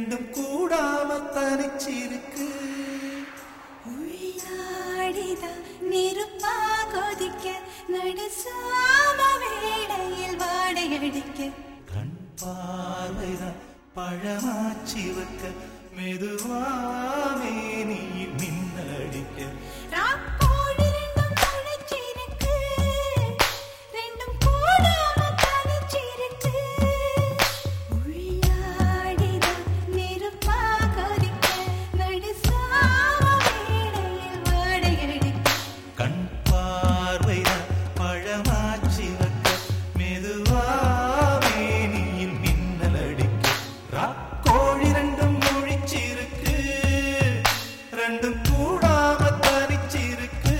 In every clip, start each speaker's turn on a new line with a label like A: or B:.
A: ரெண்டும் கூடாம தனிச்சிருக்கு
B: உள்ளாடிதா நெருப்பா கொதிக்க நடுசாம வேளையில் வாடையடிக்க
A: கண் பார்வைதான் பழமாச்சி வைக்க மெதுவாமே நீ மின்னடிக்க
B: ராக்கோடு ரெண்டும் முளைச்சிருக்கு ரெண்டும் கூடாம தனிச்சிருக்கு உள்ளாடிதா நெருப்பா கொதிக்க நடுசாம வேளையில் வாடையடிக்க
A: கண் பார்வைதான் பழமாச்சி வைக்க மெதுவாமே நீ மின்னலடிக்க ராக்கோழி ரெண்டும் முழிச்சிருக்கு ரெண்டும் கூடாம தனிச்சிருக்கு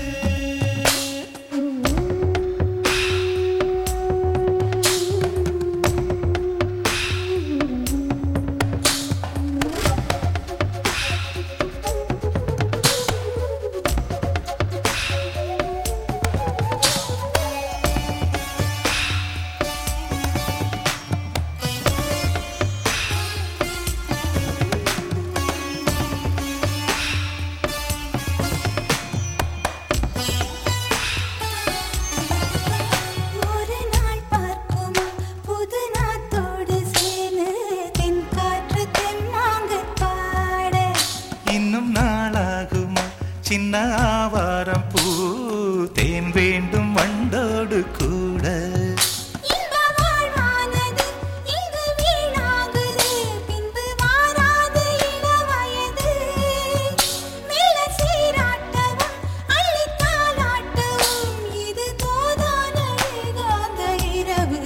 B: ஒரு நாள் பார்க்குமா புது நாத்தோடு சேர்ந்து தென் காற்று தென்னாங்கு பாட
A: இன்னும் நாளாகுமா சின்ன ஆவாரம் பூ தேன் வேண்டும் வண்டோடு கூட
B: இன்ப வாழ்வானது இங்கு வீணாகுது பின்பு வாராது இளவயது மெல்ல சீராட்டவும் அள்ளி தாளாட்டவும் இது தோதான ஏகாந்த இரவு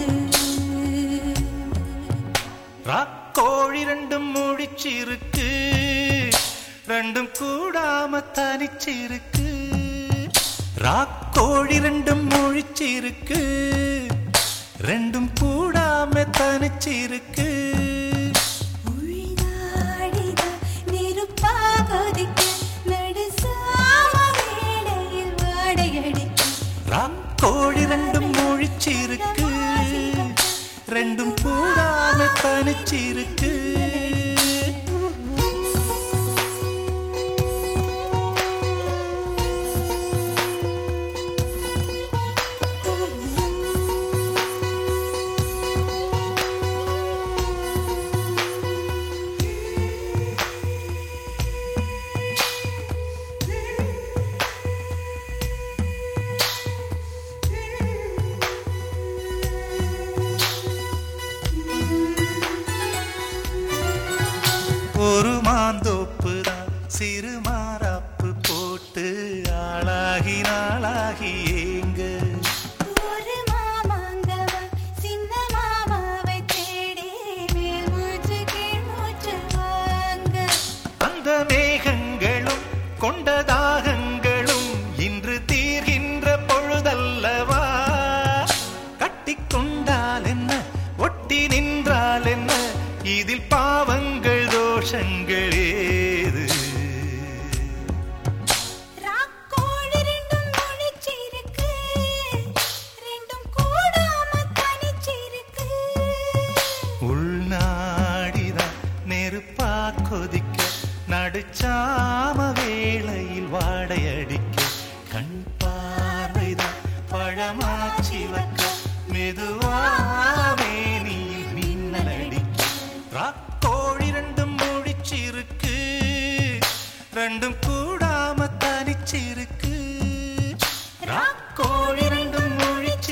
A: ராக்கோழி ரெண்டும் முழிச்சிருக்கு ரெண்டும் கூடாம தனிச்சிருக்கு ராக்கோழி ரெண்டும் முழிச்சிருக்கு ரெண்டும் கூடாம தனிச்சிருக்கு
B: உள்ளாடிதா நெருப்பா கொதிக்க நடுசாம வேளையில் வாடையடிக்க
A: ராக்கோழி ரெண்டும் முழிச்சிருக்கு ரெண்டும் கூடாம தனிச்சிருக்கு ஒரு மாந்தோப்பு தான் சிறு மாறாப்பு போட்டு ஆளாகி நாளாகி ஏங்க
B: ஒரு மாமாங்கவா சின்ன மாமாவை தேடி மேல் மூச்சு கீழ் மூச்சு வாங்க
A: அந்த மேகங்களும் கொண்ட தாகங்களும் இன்று தீர்கின்ற பொழுதல்லவா கட்டிக்கொண்டால் என்ன ஒட்டி நின்றால் என்ன இதில் பாவங்கள் தோஷங்கள் ஏது
B: ராக்கோழி ரெண்டும் முழிச்சிருக்கு ரெண்டும் கூடாம தனிச்சிருக்கு
A: உள்நாடிதான் நெருப்பா கொதிக்க நடுச்சாம வேளையில் வாடையடிக்க கண் பார்வைதான் பழமாச்சி வைக்க மெதுவாவே நீ மின்னலடிக்க ராக்கோழி ரெண்டும் முடிச்சிருக்கு ரெண்டும் கூ